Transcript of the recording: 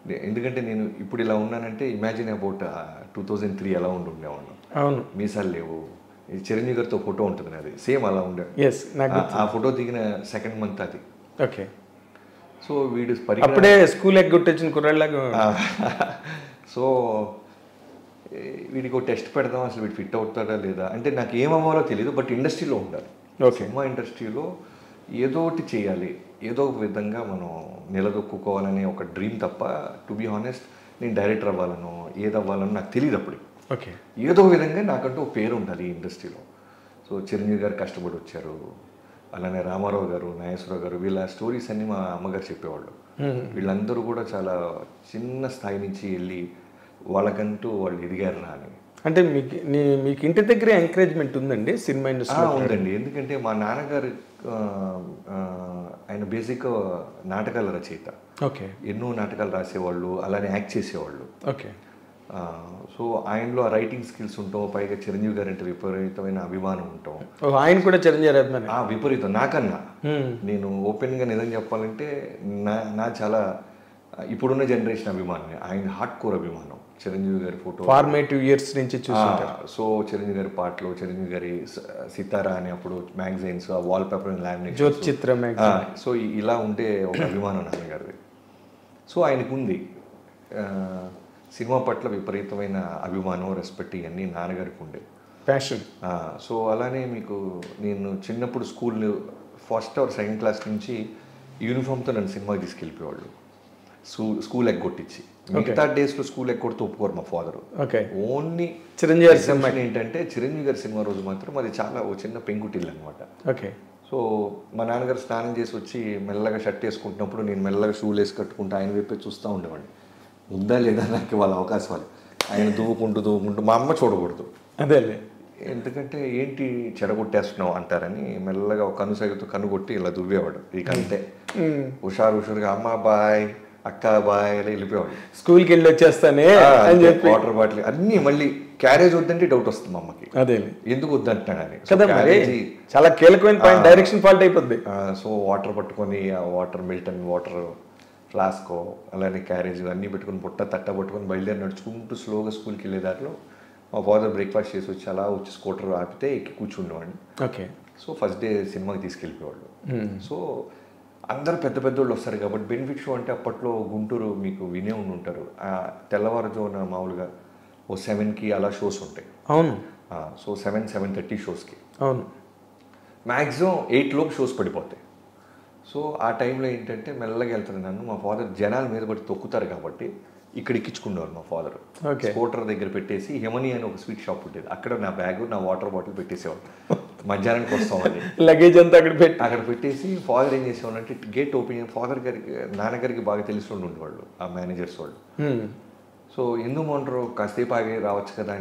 నే- ఎందుకంటే నేను ఇప్పుడు ఇలా ఉన్నానంటే imagine about two thousand three ఎలా ఉండి ఉండేవాడిని అవును మీసాలు లేవు ఈ చిరంజీవి గారితో ఫోటో ఉంటుంది నాది సేమ్ అలా ఉండే ఎస్ నాకు ఆ- ఆ ఫోటో దిగిన సెకండ్ మంత్ అది ఓకే సో వీడు పరిగె అప్పుడే స్కూల్ ఎగ్గొట్టొచ్చిన కుర్రాళ్ళగా సో ఏ, వీడికి ఒక టెస్ట్ పెడదాం అసలు వీడు ఫిట్ అవుతాడా లేదా అంటే నాకు ఏం అవ్వాలో తెలియదు బట్ ఇండస్ట్రీలో ఉండాలి Okay. సినిమా ఇండస్ట్రీలో ఏదో ఒకటి చేయాలి ఏదో ఒక విధంగా మనం నిలదొక్కుకోవాలనే ఒక డ్రీమ్ తప్ప టు బీ హానెస్ట్ నేను డైరెక్టర్ అవ్వాలనో ఏది అవ్వాలనో నాకు తెలియదు అప్పుడు ఓకే ఏదో ఒక విధంగా నాకంటూ ఒక పేరు ఉండాలి ఈ ఇండస్ట్రీలో సో చిరంజీవి గారు కష్టపడి వచ్చారు అలానే రామారావు గారు నాగేశ్వరరావు గారు వీళ్ళ స్టోరీస్ అన్ని మా అమ్మగారు చెప్పేవాళ్ళు వీళ్ళందరూ కూడా చాలా చిన్న స్థాయి నుంచి వెళ్ళి వాళ్ళకంటూ వాళ్ళు ఎదిగారు రా అని అంటే మీకు నీ మీకు ఇంటి దగ్గర ఎంకరేజ్మెంట్ ఉందండి సినిమా ఆ, ఇండస్ట్రీ ఉందండి ఎందుకంటే మా నాన్నగారు ఆ, ఆ, ఆయన బేసిక్ నాటకాల రచయిత ఓకే ఎన్నో నాటకాలు రాసేవాళ్ళు అలానే యాక్ట్ చేసేవాళ్ళు ఓకే ఆ, సో ఆయనలో ఆ రైటింగ్ స్కిల్స్ ఉంటాం పైగా చిరంజీవి గారు అంటే విపరీతమైన అభిమానం ఉంటాం ఓ, ఆయన కూడా చిరంజీవి అభిమాని ఆ విపరీతం నాకన్నా Hmm. నేను ఓపెన్గా నిజం చెప్పాలంటే నా నా చాలా ఇప్పుడున్న జనరేషన్ అభిమానం ఆయన హార్ట్ కోర్ అభిమానం చిరంజీవి గారి ఫోటో ఫార్మేటివ్ ఇయర్స్ నుంచి చూసి సో చిరంజీవి గారి పాటలు చిరంజీవి గారి స- సితారా అని అప్పుడు magazines wall paper lamination Jyothi Chitra magazine. So ఇ- ఇలా ఉండే ఒక అభిమానం నాన్నగారిది సో ఆయనకు ఉంది ఆ, సినిమా పట్ల విపరీతమైన అభిమానం రెస్పెక్ట్ ఇవన్నీ నాన్నగారికి ఉండే ప్యాషన్ ఆ, సో అలానే మీకు నేను చిన్నప్పుడు school first or second class నుంచి యూనిఫామ్తో నన్ను సినిమాకి తీసుకెళ్ళిపోయేవాళ్ళు స్కూ స్కూల్ ఎగ్గొట్టించి మిగతా డేస్లో స్కూల్ ఎగ్గొడితే ఒప్పుకోరు మా ఫాదర్ ఓకే ఓన్లీ చిరంజీవి గారి ఎగ్జామ్షన్ ఏంటంటే చిరంజీవి గారి సినిమా రోజు మాత్రం అది చాలా ఓ చిన్న పెంకుటిల్లు అనమాట ఓకే సో మా నాన్నగారు స్నానం చేసి వచ్చి మెల్లగా షర్ట్ వేసుకుంటున్నప్పుడు నేను మెల్లగా షూలు వేసి కట్టుకుంటూ ఆయన వైపే చూస్తూ ఉండేవాడిని ఉందా లేదా నాకు వాళ్ళ అవకాశాలు ఆయన దువ్వుకుంటూ దువ్వుకుంటూ మా అమ్మ చూడకూడదు అదేలే ఎందుకంటే ఏంటి చెడగొట్టేస్తున్నావు అంటారని మెల్లగా ఒక కనుసైగతో కనుగొట్టి ఇలా దువ్వేవాడు ఇక అంతే హుషారు హుషారుగా అమ్మ బాయ్ అక్క బాయ్ ఇలా వెళ్ళిపోయేవాడు స్కూల్కి వెళ్ళి వచ్చేస్తానే అని చెప్పి వాటర్ బాటిల్ అన్నీ మళ్ళీ క్యారేజ్ వద్దంటే డౌట్ వస్తుంది మా అమ్మకి అదేలే ఎందుకు వద్దంటున్నాడని So, కదా మరి carriage- చాలా కీలకమైన పాయింట్ డైరెక్షన్ ఫాల్ట్ అయిపోద్ది ఆ, సో వాటర్ పట్టుకొని ఆ వాటర్ మిల్టన్ వాటర్ ఫ్లాస్కో అలానే క్యారేజ్ అన్నీ పెట్టుకొని పుట్ట తట్ట పట్టుకొని బయలుదేరి నడుచుకుంటూ స్లోగా స్కూల్కి వెళ్ళే దారిలో మా ఫాదర్ బ్రేక్ఫాస్ట్ చేసి వచ్చి అలా వచ్చి స్కూటర్ ఆపితే ఎక్కి కూర్చుండేవాడిని ఓకే సో ఫస్ట్ డే సినిమాకి తీసుకెళ్ళిపోయేవాళ్ళు సో అందరు పెద్ద పెద్దోళ్ళు వస్తారు కాబట్టి బెనిఫిట్ షో అంటే అప్పట్లో గుంటూరు మీకు వినే ఉండి ఉంటారు ఆ తెల్లవారుజామున మామూలుగా ఓ సెవెన్కి అలా షోస్ ఉంటాయి అవును ఆ, సో సెవెన్ సెవెన్ థర్టీ షోస్కి అవును మ్యాక్సిమం ఎయిట్ లోపు షోస్ పడిపోతాయి సో ఆ టైంలో ఏంటంటే మెల్లగా వెళ్తాను నన్ను మా ఫాదర్ జనాల మీద పడి తొక్కుతారు కాబట్టి ఇక్కడ ఎక్కించుకునేవారు మా ఫాదర్ Okay. స్కూటర్ దగ్గర పెట్టేసి హెమనీ అని ఒక స్వీట్ షాప్ ఉండేది అక్కడ నా బ్యాగ్ నా వాటర్ బాటిల్ పెట్టేసేవాడు మధ్యాహ్నానికి వస్తామని లగేజ్ అంతా అక్కడ పెట్టి అక్కడ పెట్టేసి ఫాదర్ ఏం చేసేవాడు అంటే గేట్ ఓపెన్ ఫాదర్ గారికి నాన్నగారికి బాగా తెలిసి ఉండేవాళ్ళు ఆ మేనేజర్స్ వాళ్ళు Hmm. సో ఎందుకు మొంటారు కాసేపు ఆగి రావచ్చు కదా